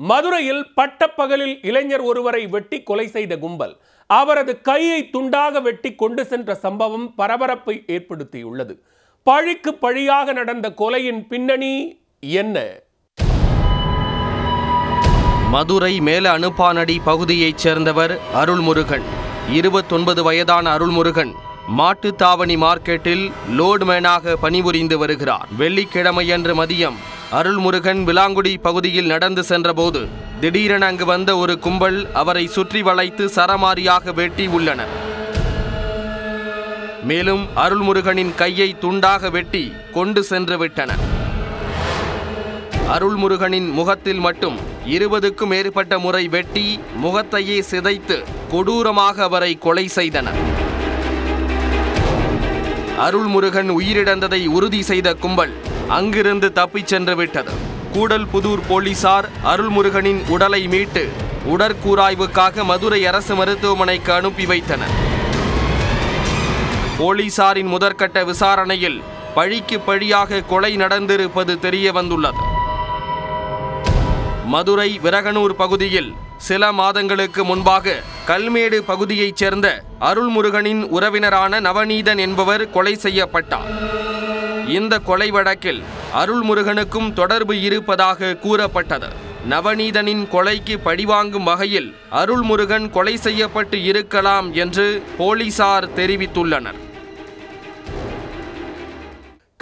மதுரையில் பட்டப்பகலில் இளைஞர் ஒருவரை வெட்டி கொலை செய்த கும்பல் அவரது கையை துண்டாக வெட்டி கொண்டு சென்ற சம்பவம் பரபரப்பை ஏற்படுத்தியுள்ளது பழிக்கு பழியாக நடந்த கொலையின் பின்னணி என்ன மதுரை மேல அனுப்பானடி பகுதியைச் சேர்ந்தவர் அருள்முருகன் இருபத்தொன்பது வயதான அருள்முருகன் மாட்டுத்தாவணி மார்க்கெட்டில் லோட்மேனாக பணிபுரிந்து வருகிறார் வெள்ளிக்கிழமையன்று மதியம் அருள்முருகன் விலாங்குடி பகுதியில் நடந்து சென்றபோது திடீரென அங்கு வந்த ஒரு கும்பல் அவரை சுற்றி வளைத்து சரமாரியாக வெட்டி உள்ளனர் மேலும் அருள்முருகனின் கையை துண்டாக வெட்டி கொண்டு சென்று விட்டனர் அருள்முருகனின் முகத்தில் மட்டும் இருபதுக்கும் மேற்பட்ட முறை வெட்டி முகத்தையே சிதைத்து கொடூரமாக அவரை கொலை செய்தனர் அருள்முருகன் உயிரிழந்ததை உறுதி செய்த கும்பல் அங்கிருந்து தப்பிச் சென்று விட்டது கூடல்புதூர் போலீசார் அருள்முருகனின் உடலை மீட்டு உடற்கூராய்வுக்காக மதுரை அரசு மருத்துவமனைக்கு அனுப்பி வைத்தனர் போலீசாரின் முதற்கட்ட விசாரணையில் பழிக்கு பழியாக கொலை நடந்திருப்பது தெரிய வந்துள்ளது மதுரை விரகனூர் பகுதியில் சில மாதங்களுக்கு முன்பாக கல்மேடு பகுதியைச் சேர்ந்த அருள்முருகனின் உறவினரான நவநீதன் என்பவர் கொலை செய்யப்பட்டார் இந்த கொலை வழக்கில் அருள்முருகனுக்கும் தொடர்பு இருப்பதாக கூறப்பட்டது நவநீதனின் கொலைக்கு பழிவாங்கும் வகையில் அருள்முருகன் கொலை செய்யப்பட்டு இருக்கலாம் என்று போலீசார் தெரிவித்துள்ளனர்